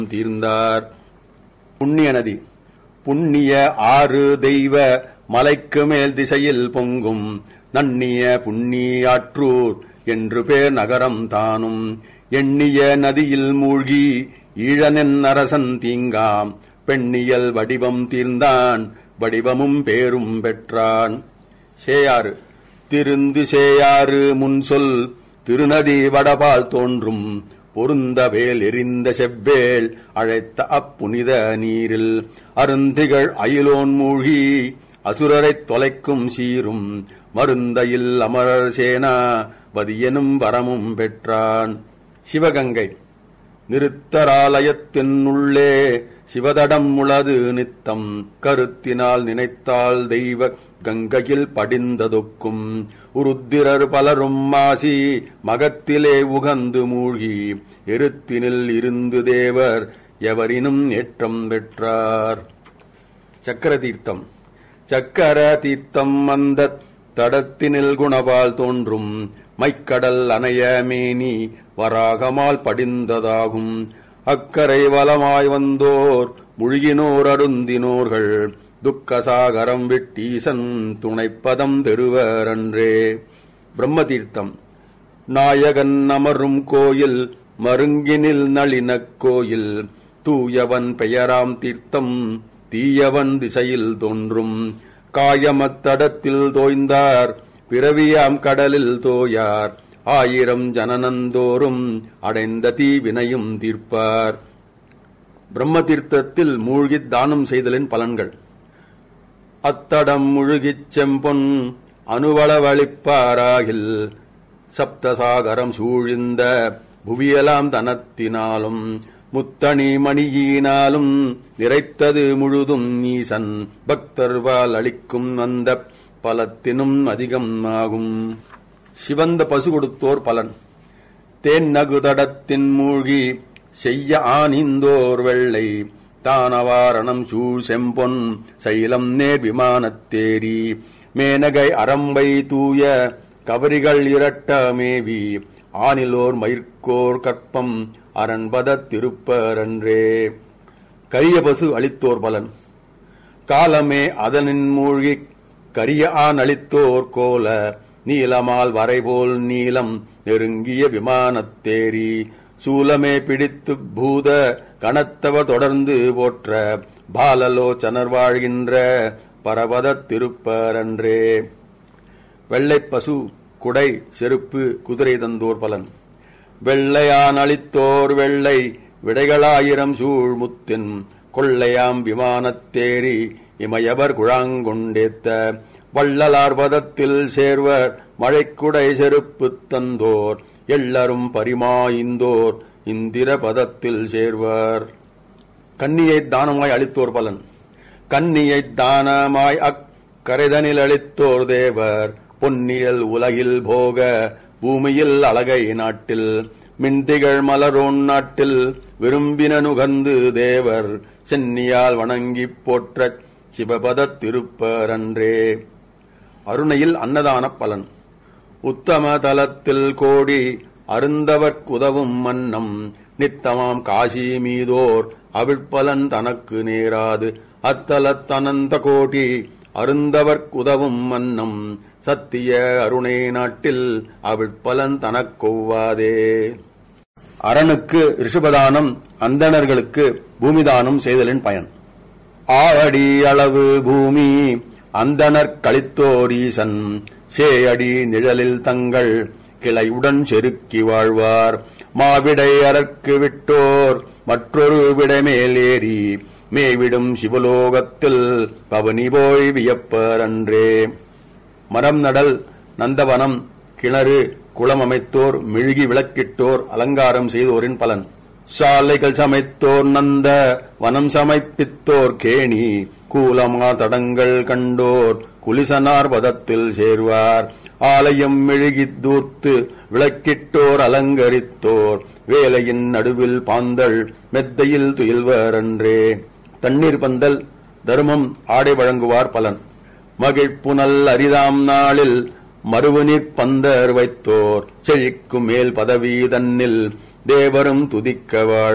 தீர்ந்தார் புண்ணிய நதி புண்ணிய ஆறு தெய்வ மலைக்கு மேல் திசையில் பொங்கும் நன்னிய புண்ணியாற்றூர் என்று பேர் நகரம் தானும் எண்ணிய நதியில் மூழ்கி ஈழனென் அரசன் தீங்காம் பெண்ணியல் வடிவம் தீர்ந்தான் வடிவமும் பேரும் பெற்றான் சேயாறு திருந்து சேயாறு முன் சொல் திருநதி வடபால் தோன்றும் பொருந்த வேல் எரிந்த செவ்வேள் அழைத்த அப்புனித நீரில் அருந்திகள் அயிலோன் மூழ்கி அசுரரைத் தொலைக்கும் சீரும் மருந்தையில் அமரர் சேனா பதியனும் வரமும் பெற்றான் சிவகங்கை நிறுத்தராலயத்தின் உள்ளே சிவதடம் உளது நித்தம் கருத்தினால் நினைத்தால் தெய்வ கங்கையில் படிந்ததொக்கும் உருத்திரர் பலரும் மாசி மகத்திலே உகந்து மூழ்கி எருத்தினில் இருந்து தேவர் எவரினும் ஏற்றம் பெற்றார் சக்கர தீர்த்தம் சக்கர தீர்த்தம் அந்த தடத்தினில் குணபால் தோன்றும் மைக்கடல் அணைய மேனி வராகமால் படிந்ததாகும் அக்கரை வலமாய் வந்தோர் முழுகினோர் அருந்தினோர்கள் துக்கசாகரம் விட்டீசன் துணைப்பதம் பெறுவரன்றே பிரம்மதீர்த்தம் நாயகன் அமரும் கோயில் மருங்கினில் நளினக் கோயில் தூயவன் பெயராம் தீர்த்தம் தீயவன் திசையில் தோன்றும் காயமத்தடத்தில் தோய்ந்தார் பிறவியாம் கடலில் தோயார் ஆயிரம் ஜனனந்தோறும் அடைந்த தீவினையும் தீர்ப்பார் பிரம்ம தீர்த்தத்தில் மூழ்கித் தானம் செய்தலின் பலன்கள் அத்தடம் முழுகிச் செம்பொன் அணுவளவழிப்பாராகில் சப்தசாகரம் சூழிந்த புவியலாம் தனத்தினாலும் முத்தணி மணியினாலும் நிறைத்தது முழுதும் நீசன் பக்தர்வால் அளிக்கும் அந்த பலத்தினும் அதிகம் ஆகும் சிவந்த பசு கொடுத்தோர் பலன் தேன் நகுதடத்தின் மூழ்கி செய்ய ஆனிந்தோர் வெள்ளை தானவாரணம் சூழ் செம்பொன் சைலம் நேர் விமானத்தேரி மேனகை அரம்பை தூய கவரிகள் இரட்ட மேவி ஆனிலோர் மயிர்க்கோர் கற்பம் அரண்பத திருப்பரன்றே கரிய பசு அளித்தோர் பலன் காலமே அதனின் மூழ்கி கரிய ஆண் அளித்தோர் கோல நீலமால் வரைபோல் நீலம் நெருங்கிய விமானத்தேரி சூலமே பிடித்து பூத கணத்தவர் தொடர்ந்து போற்ற பாலலோச்சனர் வாழ்கின்ற பரபத திருப்பரன்றே வெள்ளைப் பசு குடை செருப்பு குதிரை தந்தோர் பலன் வெள்ளையான் அளித்தோர் வெள்ளை விடைகளாயிரம் சூழ் முத்தின் கொள்ளையாம் விமானத்தேரி இமயவர் குழாங்கொண்டேத்த வள்ளலார் பதத்தில் சேர்வர் மழைக்குடை செருப்பு தந்தோர் எல்லரும் பரிமாய்ந்தோர் இந்திர பதத்தில் சேர்வர் கன்னியைத் தானமாய் அளித்தோர் பலன் கன்னியைத் தானமாய் அக்கரைதனில் அளித்தோர் தேவர் பொன்னியல் உலகில் போக பூமியில் அழகை நாட்டில் மின்திகள் மலரோன் நாட்டில் விரும்பின நுகர்ந்து தேவர் சென்னியால் வணங்கிப் போற்றச் சிவபதத் திருப்பரன்றே அருணையில் அன்னதான பலன் உத்தம தலத்தில் கோடி அருந்தவர்க்குதவும் மன்னம் நித்தமாம் காசி மீதோர் அவிழ்ப்பலன் தனக்கு நேராது அத்தலத்தனந்த கோடி அருந்தவர்க்குதவும் மன்னம் சத்திய அருணை நாட்டில் அவிழ்ப்பலன் தனக்கொவ்வாதே அரணுக்கு ரிஷபதானம் அந்தணர்களுக்கு பூமிதானம் செய்தலின் பயன் ஆடி அளவு பூமி அந்தணர் கழித்தோரீசன் சேயடி நிழலில் தங்கள் கிளையுடன் செருக்கி வாழ்வார் மாவிடை அரற்கு விட்டோர் மற்றொரு விடைமேல் ஏறி மேவிடும் சிவலோகத்தில் பவனி போய் வியப்பர் அன்றே மரம் நடல் நந்தவனம் கிணறு குளம் அமைத்தோர் மெழுகி விளக்கிட்டோர் அலங்காரம் செய்தோரின் பலன் சாலைகள் சமைத்தோர் நந்த வனம் சமைப்பித்தோர் கேணி கூலமார் தடங்கள் கண்டோர் குலிசனார் பதத்தில் சேர்வார் ஆலயம் மெழுகித் தூர்த்து விளக்கிட்டோர் அலங்கரித்தோர் வேலையின் நடுவில் பாந்தள் மெத்தையில் துயில்வர் அன்றே தண்ணீர் பந்தல் தருமம் ஆடை வழங்குவார் பலன் மகிழ்ப்புனல் அரிதாம் நாளில் மறுவுநீர் பந்தர் வைத்தோர் செழிக்கும் மேல் பதவி தன்னில் தேவரும் துதிக்க வாழ்